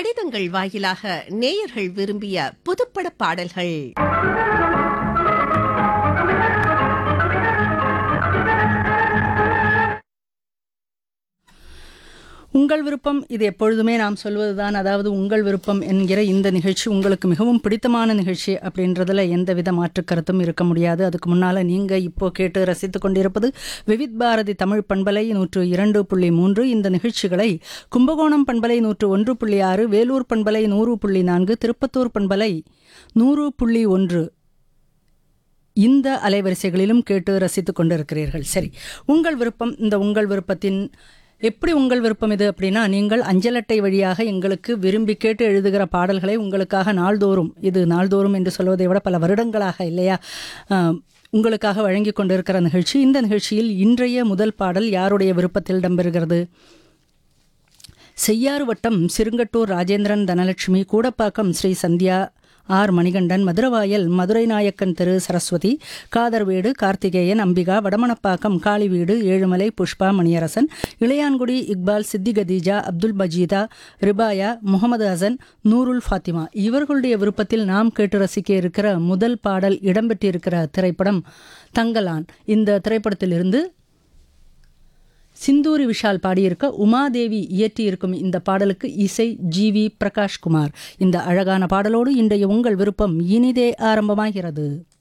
கடிதங்கள் வாயிலாக நேயர்கள் விரும்பிய புதுப்பட பாடல்கள் உங்கள் விருப்பம் இது எப்பொழுதுமே நாம் சொல்வதுதான் அதாவது உங்கள் விருப்பம் என்கிற இந்த நிகழ்ச்சி உங்களுக்கு மிகவும் பிடித்தமான நிகழ்ச்சி அப்படின்றதுல எந்தவித மாற்று கருத்தும் இருக்க முடியாது அதுக்கு முன்னால் நீங்கள் இப்போ கேட்டு ரசித்து கொண்டிருப்பது விவித் பாரதி தமிழ் பண்பலை நூற்று இரண்டு புள்ளி மூன்று இந்த நிகழ்ச்சிகளை கும்பகோணம் பண்பலை நூற்று ஒன்று புள்ளி ஆறு வேலூர் பண்பலை நூறு புள்ளி நான்கு திருப்பத்தூர் பண்பலை நூறு புள்ளி ஒன்று இந்த அலைவரிசைகளிலும் கேட்டு ரசித்துக் கொண்டிருக்கிறீர்கள் சரி உங்கள் விருப்பம் இந்த உங்கள் விருப்பத்தின் எப்படி உங்கள் விருப்பம் இது அப்படின்னா நீங்கள் அஞ்சல் அட்டை வழியாக எங்களுக்கு விரும்பி கேட்டு எழுதுகிற பாடல்களை உங்களுக்காக நாள்தோறும் இது நாள்தோறும் என்று சொல்வதை விட பல வருடங்களாக இல்லையா ஆஹ், உங்களுக்காக வழங்கி கொண்டிருக்கிற நிகழ்ச்சி இந்த நிகழ்ச்சியில் இன்றைய முதல் பாடல் யாருடைய விருப்பத்தில் இடம்பெறுகிறது செய்யாறு வட்டம் சிறுங்கட்டூர் ராஜேந்திரன் தனலட்சுமி கூடப்பாக்கம் ஸ்ரீ சந்தியா ஆர் மணிகண்டன் மதுரவாயல் மதுரை நாயக்கன் திரு சரஸ்வதி காதர்வேடு கார்த்திகேயன் அம்பிகா வடமணப்பாக்கம் காளிவீடு ஏழுமலை புஷ்பா மணியரசன் இளையான்குடி இக்பால் சித்தி கதீஜா அப்துல் மஜீதா ரிபாயா முகமது ஹசன் நூருல் ஃபாத்திமா இவர்களுடைய விருப்பத்தில் நாம் கேட்டு ரசிக்க இருக்கிற முதல் பாடல் இடம்பெற்றிருக்கிற திரைப்படம் தங்கலான் இந்த திரைப்படத்திலிருந்து சிந்தூரி விஷால் பாடியிருக்க உமாதேவி இயற்றியிருக்கும் இந்த பாடலுக்கு இசை ஜி வி பிரகாஷ்குமார் இந்த அழகான பாடலோடு இன்றைய உங்கள் விருப்பம் இனிதே ஆரம்பமாகிறது